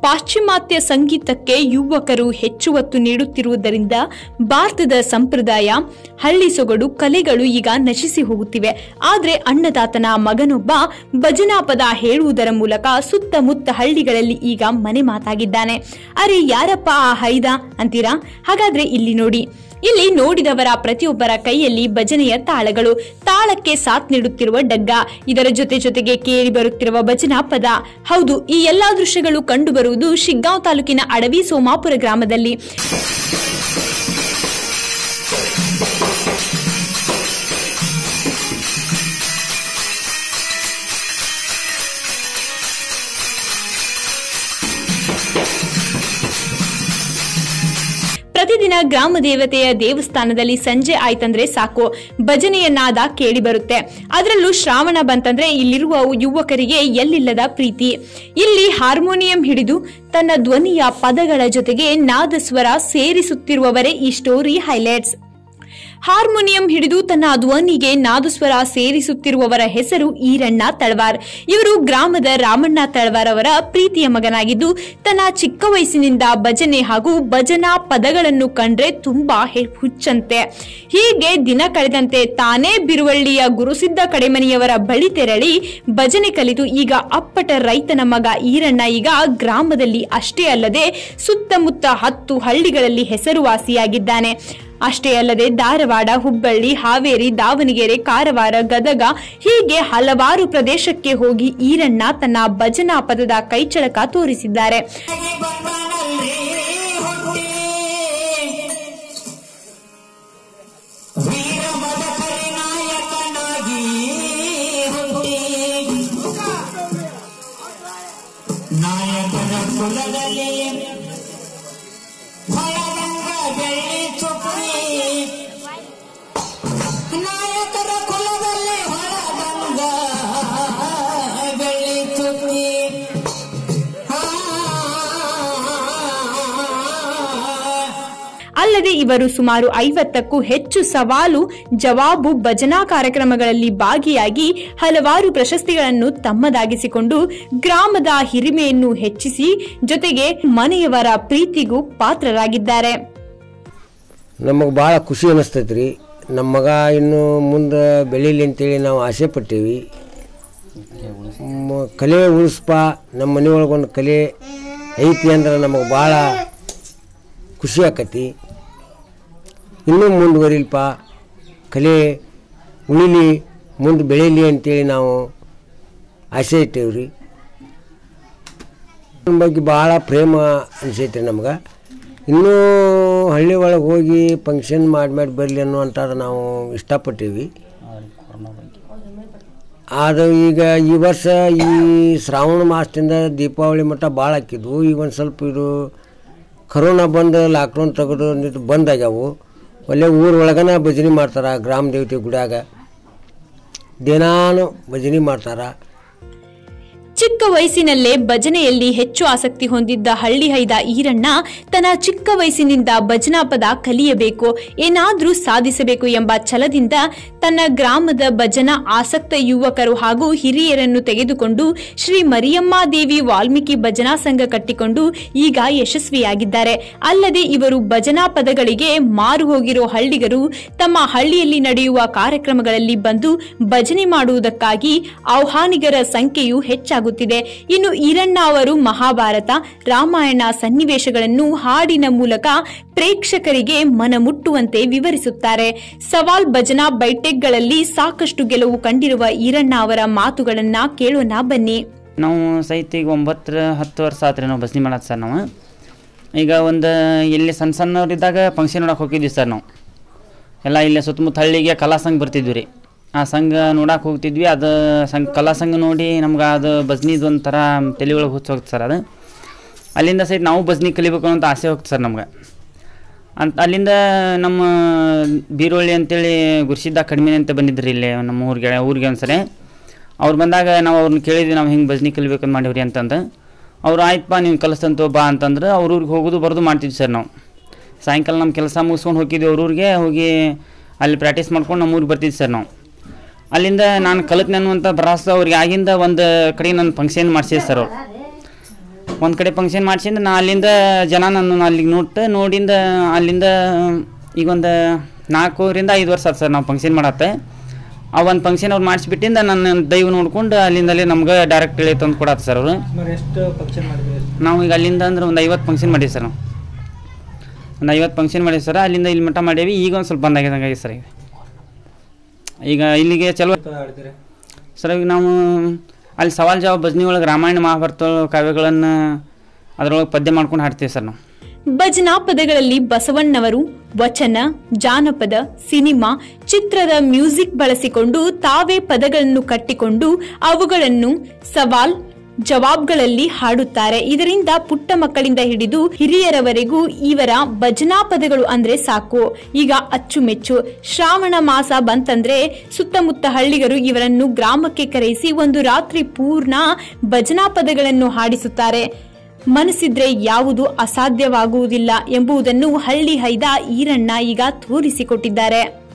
ಪಾಶ್ಚಿಮಾತ್ಯ ಸಂಗೀತಕ್ಕೆ ಯುವಕರು ಹೆಚ್ಚು ಒತ್ತು ನೀಡುತ್ತಿರುವುದರಿಂದ ಭಾರತದ ಸಂಪ್ರದಾಯ ಹಳ್ಳಿ ಸೊಗಡು ಕಲೆಗಳು ಈಗ ನಶಿಸಿ ಹೋಗುತ್ತಿವೆ ಆದ್ರೆ ಅನ್ನದಾತನ ಮಗನೊಬ್ಬ ಭಜನಾ ಪದ ಹೇಳುವುದರ ಮೂಲಕ ಸುತ್ತಮುತ್ತ ಹಳ್ಳಿಗಳಲ್ಲಿ ಈಗ ಮನೆ ಮಾತಾಗಿದ್ದಾನೆ ಅರೆ ಯಾರಪ್ಪ ಆ ಹೈದ ಅಂತೀರಾ ಹಾಗಾದ್ರೆ ಇಲ್ಲಿ ನೋಡಿ ಇಲ್ಲಿ ನೋಡಿದವರ ಪ್ರತಿಯೊಬ್ಬರ ಕೈಯಲ್ಲಿ ಭಜನೆಯ ತಾಳಗಳು ತಾಳಕ್ಕೆ ಸಾಥ್ ನೀಡುತ್ತಿರುವ ಡಗ್ಗ ಇದರ ಜೊತೆ ಜೊತೆಗೆ ಕೇಳಿ ಬರುತ್ತಿರುವ ಭಜನಾ ಪದ ಹೌದು ಈ ಎಲ್ಲಾ ದೃಶ್ಯಗಳು ಕಂಡುಬರುವುದು ಶಿಗ್ಗಾಂವ್ ತಾಲೂಕಿನ ಅಡವಿ ಸೋಮಾಪುರ ಗ್ರಾಮದಲ್ಲಿ ಪ್ರತಿದಿನ ಗ್ರಾಮ ದೇವತೆಯ ದೇವಸ್ಥಾನದಲ್ಲಿ ಸಂಜೆ ಆಯ್ತಂದ್ರೆ ಸಾಕು ಭಜನೆಯ ನಾದ ಕೇಳಿ ಬರುತ್ತೆ ಅದರಲ್ಲೂ ಶ್ರಾವಣ ಬಂತಂದ್ರೆ ಇಲ್ಲಿರುವ ಯುವಕರಿಗೆ ಎಲ್ಲಿಲ್ಲದ ಪ್ರೀತಿ ಇಲ್ಲಿ ಹಾರ್ಮೋನಿಯಂ ಹಿಡಿದು ತನ್ನ ಧ್ವನಿಯ ಪದಗಳ ಜೊತೆಗೆ ನಾದಸ್ವರ ಸೇರಿಸುತ್ತಿರುವವರೇ ಈ ಸ್ಟೋರಿ ಹೈಲೈಟ್ಸ್ ಹಾರ್ಮೋನಿಯಂ ಹಿಡಿದು ತನ್ನ ಧ್ವನಿಗೆ ನಾದಸ್ವರ ಸೇರಿಸುತ್ತಿರುವವರ ಹೆಸರು ಈರಣ್ಣ ತಳವಾರ್ ಇವರು ಗ್ರಾಮದ ರಾಮಣ್ಣ ತಳವಾರ್ ಅವರ ಪ್ರೀತಿಯ ಮಗನಾಗಿದ್ದು ತನ್ನ ಚಿಕ್ಕ ವಯಸ್ಸಿನಿಂದ ಭಜನೆ ಹಾಗೂ ಭಜನಾ ಪದಗಳನ್ನು ಕಂಡ್ರೆ ತುಂಬಾ ಹೆ- ಹುಚ್ಚಂತೆ ಹೀಗೆ ದಿನ ಕಳೆದಂತೆ ತಾನೇ ಬಿರುವಳ್ಳಿಯ ಗುರುಸಿದ್ದ ಕಡೆಮನಿಯವರ ಬಳಿ ತೆರಳಿ ಭಜನೆ ಕಲಿತು ಈಗ ಅಪ್ಪಟ ರೈತನ ಮಗ ಈರಣ್ಣ ಈಗ ಗ್ರಾಮದಲ್ಲಿ ಅಷ್ಟೇ ಅಲ್ಲದೆ ಸುತ್ತಮುತ್ತ ಹತ್ತು ಹಳ್ಳಿಗಳಲ್ಲಿ ಹೆಸರುವಾಸಿಯಾಗಿದ್ದಾನೆ ಅಷ್ಟೇ ಅಲ್ಲದೆ ಧಾರವಾಡ ಹುಬ್ಬಳ್ಳಿ ಹಾವೇರಿ ದಾವಣಗೆರೆ ಕಾರವಾರ ಗದಗ ಹೀಗೆ ಹಲವಾರು ಪ್ರದೇಶಕ್ಕೆ ಹೋಗಿ ಈರಣ್ಣ ತನ್ನ ಭಜನಾ ಪದದ ಕೈಚಳಕ ತೋರಿಸಿದ್ದಾರೆ ಬಂದನಲ್ಲಿ ಹುಟ್ಟಿ ವೀರ ಮದಕರಿ ನಾಯಕನಾಗಿ ಹುಟ್ಟಿ ನಾಯಕನ ಕುಲದಲ್ಲಿ ಹೊಳಗಂಗ ಬೆಳ್ಳಿ ಚುಪ್ಪಿ ನಾಯಕರ ಕುಲದಲ್ಲಿ ಹೊಳಗಂಗ ಬೆಳ್ಳಿ ಚುಪ್ಪಿ ಅಲ್ಲದೆ ಇವರು ಸುಮಾರು ಐವತ್ತಕ್ಕೂ ಹೆಚ್ಚು ಸವಾಲು ಜವಾಬು ಭಜನಾ ಕಾರ್ಯಕ್ರಮಗಳಲ್ಲಿ ಭಾಗಿಯಾಗಿ ಹಲವಾರು ಪ್ರಶಸ್ತಿಗಳನ್ನು ತಮ್ಮದಾಗಿಸಿಕೊಂಡು ಗ್ರಾಮದ ಹಿರಿಮೆಯನ್ನು ಹೆಚ್ಚಿಸಿ ಜೊತೆಗೆ ಮನೆಯವರ ಪ್ರೀತಿಗೂ ಪಾತ್ರರಾಗಿದ್ದಾರೆ ನಮಗೆ ಭಾಳ ಖುಷಿ ಅನ್ನಿಸ್ತೈತೆ ರೀ ನಮ್ಮ ಮಗ ಇನ್ನು ಮುಂದೆ ಬೆಳೀಲಿ ಅಂತೇಳಿ ನಾವು ಆಸೆ ಪಟ್ಟೀವಿ ಮ- ಕಲೆ ಉಳಿಸ್ಪ ನಮ್ಮ ಮನೆಯೊಳಗೊಂದು ಕಲೆ ಐತಿ ಅಂದ್ರೆ ನಮಗೆ ಭಾಳ ಖುಷಿ ಆಕತಿ ಇನ್ನೂ ಮುಂದುವರಿಲ್ಪ ಕಲೆ ಉಳಿಲಿ ಮುಂದೆ ಬೆಳೀಲಿ ಅಂತೇಳಿ ನಾವು ಆಸೆ ಇಟ್ಟೇವೆ ರೀ ಅದ್ರ ಬಗ್ಗೆ ಭಾಳ ಪ್ರೇಮ ಅನಿಸೈತೆ ನಮ್ಗೆ ಇನ್ನೂ ಹಳ್ಳಿ ಒಳಗೆ ಹೋಗಿ ಫಂಕ್ಷನ್ ಮಾಡಿ ಮಾಡಿ ಬರಲಿ ಅನ್ನುವಂಥದ್ದು ನಾವು ಇಷ್ಟಪಟ್ಟೀವಿ ಅದು ಈಗ ಈ ವರ್ಷ ಈ ಶ್ರಾವಣ ಮಾಸದಿಂದ ದೀಪಾವಳಿ ಮಟ್ಟ ಭಾಳ ಹಾಕಿದ್ವು ಈಗ ಒಂದು ಸ್ವಲ್ಪ ಇದು ಕರೋನಾ ಬಂದು ಲಾಕ್ಡೌನ್ ತೆಗೆದು ನಿಂತು ಬಂದಾಗ್ಯಾವು ಒಳ್ಳೆ ಊರ ಒಳಗನ ಭಜನೆ ಮಾಡ್ತಾರೆ ಗ್ರಾಮ ದೇವತೆ ಗುಡ್ಯಾಗ ದಿನಾನು ಭಜನೆ ಮಾಡ್ತಾರೆ ಚಿಕ್ಕ ವಯಸ್ಸಿನಲ್ಲೇ ಭಜನೆಯಲ್ಲಿ ಹೆಚ್ಚು ಆಸಕ್ತಿ ಹೊಂದಿದ್ದ ಹಳ್ಳಿ ಹೈದ ಈರಣ್ಣ ತನ್ನ ಚಿಕ್ಕ ವಯಸ್ಸಿನಿಂದ ಭಜನಾ ಪದ ಕಲಿಯಬೇಕು ಏನಾದ್ರೂ ಸಾಧಿಸಬೇಕು ಎಂಬ ಛಲದಿಂದ ತನ್ನ ಗ್ರಾಮದ ಭಜನಾ ಆಸಕ್ತ ಯುವಕರು ಹಾಗೂ ಹಿರಿಯರನ್ನು ತೆಗೆದುಕೊಂಡು ಶ್ರೀ ಮರಿಯಮ್ಮ ದೇವಿ ವಾಲ್ಮೀಕಿ ಭಜನಾ ಸಂಘ ಕಟ್ಟಿಕೊಂಡು ಈಗ ಯಶಸ್ವಿಯಾಗಿದ್ದಾರೆ ಅಲ್ಲದೆ ಇವರು ಭಜನಾ ಪದಗಳಿಗೆ ಮಾರು ಹೋಗಿರೋ ಹಳ್ಳಿಗರು ತಮ್ಮ ಹಳ್ಳಿಯಲ್ಲಿ ನಡೆಯುವ ಕಾರ್ಯಕ್ರಮಗಳಲ್ಲಿ ಬಂದು ಭಜನೆ ಮಾಡುವುದಕ್ಕಾಗಿ ಆಹ್ವಾನಿಗರ ಸಂಖ್ಯೆಯು ಹೆಚ್ಚಾಗುತ್ತಿದೆ ಇನ್ನು ಈರಣ್ಣ ಅವರು ಮಹಾಭಾರತ ರಾಮಾಯಣ ಸನ್ನಿವೇಶಗಳನ್ನು ಹಾಡಿನ ಮೂಲಕ ಪ್ರೇಕ್ಷಕರಿಗೆ ಮನಮುಟ್ಟುವಂತೆ ವಿವರಿಸುತ್ತಾರೆ ಸವಾಲ್ ಭಜನಾ ಬೈಟೆಕ್ಗಳಲ್ಲಿ ಸಾಕಷ್ಟು ಗೆಲುವು ಕಂಡಿರುವ ಈರಣ್ಣ ಅವರ ಮಾತುಗಳನ್ನ ಕೇಳೋಣ ಬನ್ನಿ ನಾವು ಸಹಿತ ಈಗ ಒಂಬತ್ತರ ಹತ್ತು ವರ್ಷ ಆತ್ರಿ ನಾವು ಬಸ್ನಿ ಮಾಡತ್ತೆ ಸರ್ ನಾವು ಈಗ ಒಂದು ಎಲ್ಲಿ ಸಣ್ಣ ಸಣ್ಣವರಿದ್ದಾಗ ಫಂಕ್ಷನ್ ನೋಡಕ್ಕೆ ಹೋಗಿದ್ವಿ ಸರ್ ನಾವು ಎಲ್ಲ ಇಲ್ಲೇ ಸುತ್ತಮುತ್ತ ಹಳ್ಳಿಗೆ ಕಲಾ ಸಂಘ ಬರ್ತಿದ್ವಿ ರೀ ಆ ಸಂಘ ನೋಡಕ್ಕೆ ಹೋಗ್ತಿದ್ವಿ ಅದು ಸಂಘ ಕಲಾ ಸಂಘ ನೋಡಿ ನಮ್ಗೆ ಅದು ಬಜ್ನಿದು ಒಂಥರ ತಲೆ ಒಳಗೆ ಹುಚ್ಚ ಹೋಗ್ತು ಸರ್ ಅದು ಅಲ್ಲಿಂದ ಸಹಿತ ನಾವು ಬಜ್ನಿ ಕಲಿಬೇಕು ಅಂತ ಆಸೆ ಹೋಗ್ತು ಸರ್ ನಮ್ಗೆ ಅಂತ ಅಲ್ಲಿಂದ ನಮ್ಮ ಬೀರೋಳಿ ಅಂತೇಳಿ ಗುರ್ಸಿದ್ದ ಕಡಿಮೆ ಅಂತ ಬಂದಿದ್ರಿ ಇಲ್ಲಿ ನಮ್ಮ ಊರಿಗೆ ಊರಿಗೆ ಒಂದ್ಸರಿ ಅವ್ರು ಬಂದಾಗ ನಾವು ಅವ್ರನ್ನ ಕೇಳಿದ್ವಿ ನಾವು ಹಿಂಗೆ ಭಜನೆ ಕಲಿಬೇಕಂತ ಮಾಡೀವ್ರಿ ಅಂತಂದು ಅವ್ರು ಆಯ್ತಪ್ಪ ನೀವು ಕಲಿಸ್ತಂತು ಬಾ ಅಂತಂದ್ರೆ ಅವ್ರ ಊರಿಗೆ ಹೋಗೋದು ಬರೋದು ಮಾಡ್ತಿದ್ವಿ ಸರ್ ನಾವು ಸಾಯಂಕಾಲ ನಮ್ಮ ಕೆಲಸ ಮುಗಿಸ್ಕೊಂಡು ಹೋಗಿದ್ವಿ ಅವ್ರ ಊರಿಗೆ ಹೋಗಿ ಅಲ್ಲಿ ಪ್ರಾಕ್ಟೀಸ್ ಮಾಡ್ಕೊಂಡು ನಮ್ಮ ಊರಿಗೆ ಬರ್ತಿದ್ವಿ ಸರ್ ನಾವು ಅಲ್ಲಿಂದ ನಾನು ಕಲಿತ್ನೆ ಅನ್ನುವಂಥ ಭರವಸೆ ಅವ್ರಿಗೆ ಆಗಿಂದ ಒಂದು ಕಡೆ ನನ್ನ ಫಂಕ್ಷನ್ ಮಾಡಿಸಿದ್ದೆ ಸರ್ ಅವ್ರು ಒಂದು ಕಡೆ ಫಂಕ್ಷನ್ ಮಾಡ್ಸಿಂದ ನಾ ಅಲ್ಲಿಂದ ಜನ ನನ್ನ ಅಲ್ಲಿಗೆ ನೋಡ್ತು ನೋಡಿಂದ ಅಲ್ಲಿಂದ ಈಗ ಒಂದು ನಾಲ್ಕೂರಿಂದ ಐದು ವರ್ಷ ಆಯ್ತು ಸರ್ ನಾವು ಫಂಕ್ಷನ್ ಮಾಡತ್ತೆ ಆ ಒಂದು ಫಂಕ್ಷನ್ ಅವ್ರು ಮಾಡಿಸ್ಬಿಟ್ಟಿಂದ ನನ್ನ ದೈವ ನೋಡ್ಕೊಂಡು ಅಲ್ಲಿಂದಲೇ ನಮ್ಗೆ ಡೈರೆಕ್ಟ್ ಹೇಳಿ ತಂದು ಕೊಡತ್ತೆ ಸರ್ ಅವರು ಸುಮಾರು ಎಷ್ಟು ಫಂಕ್ಷನ್ ಮಾಡಿದ್ವಿ ನಾವು ಈಗ ಅಲ್ಲಿಂದ ಅಂದ್ರೆ ಒಂದು ಐವತ್ತು ಫಂಕ್ಷನ್ ಮಾಡೀವಿ ಸರ್ ನಾವು ಒಂದು ಐವತ್ತು ಫಂಕ್ಷನ್ ಮಾಡೀವಿ ಸರ್ ಅಲ್ಲಿಂದ ಇಲ್ಲಿ ಮಟ್ಟ ಮಾಡೀವಿ ಈಗ ಒಂದು ಸ್ವಲ್ಪ ಬಂದಾಗಿದ್ದಂಗೆ ಆಗಿದೆ ಸರ್ ಈಗ ಈಗ ಇಲ್ಲಿಗೆ ಚಲೋ ಆಡ್ತೀರಿ ಸರ್ ಈಗ ನಾವು ಅಲ್ಲಿ ಸವಾಲ್ ಜವಾಬ್ ಭಜನಿ ಒಳಗೆ ರಾಮಾಯಣ ಮಹಾಭಾರತ ಕಾವ್ಯಗಳನ್ನು ಅದರೊಳಗೆ ಪದ್ಯ ಮಾಡ್ಕೊಂಡು ಹಾಡ್ತೀವಿ ಸರ್ ನಾವು ಭಜನಾ ಪದಗಳಲ್ಲಿ ಬಸವಣ್ಣವರು ವಚನ ಜಾನಪದ ಸಿನಿಮಾ ಚಿತ್ರದ ಮ್ಯೂಸಿಕ್ ಬಳಸಿಕೊಂಡು ತಾವೇ ಪದಗಳನ್ನು ಕಟ್ಟಿಕೊಂಡು ಅವುಗಳನ್ನು ಸವಾಲ್ ಜವಾಬ್ಗಳಲ್ಲಿ ಹಾಡುತ್ತಾರೆ ಇದರಿಂದ ಪುಟ್ಟ ಮಕ್ಕಳಿಂದ ಹಿಡಿದು ಹಿರಿಯರವರೆಗೂ ಇವರ ಭಜನಾ ಪದಗಳು ಅಂದ್ರೆ ಸಾಕು ಈಗ ಅಚ್ಚುಮೆಚ್ಚು ಶ್ರಾವಣ ಮಾಸ ಬಂತಂದ್ರೆ ಸುತ್ತಮುತ್ತ ಹಳ್ಳಿಗರು ಇವರನ್ನು ಗ್ರಾಮಕ್ಕೆ ಕರೆಯಿಸಿ ಒಂದು ರಾತ್ರಿ ಪೂರ್ಣ ಭಜನಾ ಪದಗಳನ್ನು ಹಾಡಿಸುತ್ತಾರೆ ಮನಸ್ಸಿದ್ರೆ ಯಾವುದು ಅಸಾಧ್ಯವಾಗುವುದಿಲ್ಲ ಎಂಬುದನ್ನು ಹಳ್ಳಿ ಹೈದ ಈರಣ್ಣ ಈಗ ತೋರಿಸಿಕೊಟ್ಟಿದ್ದಾರೆ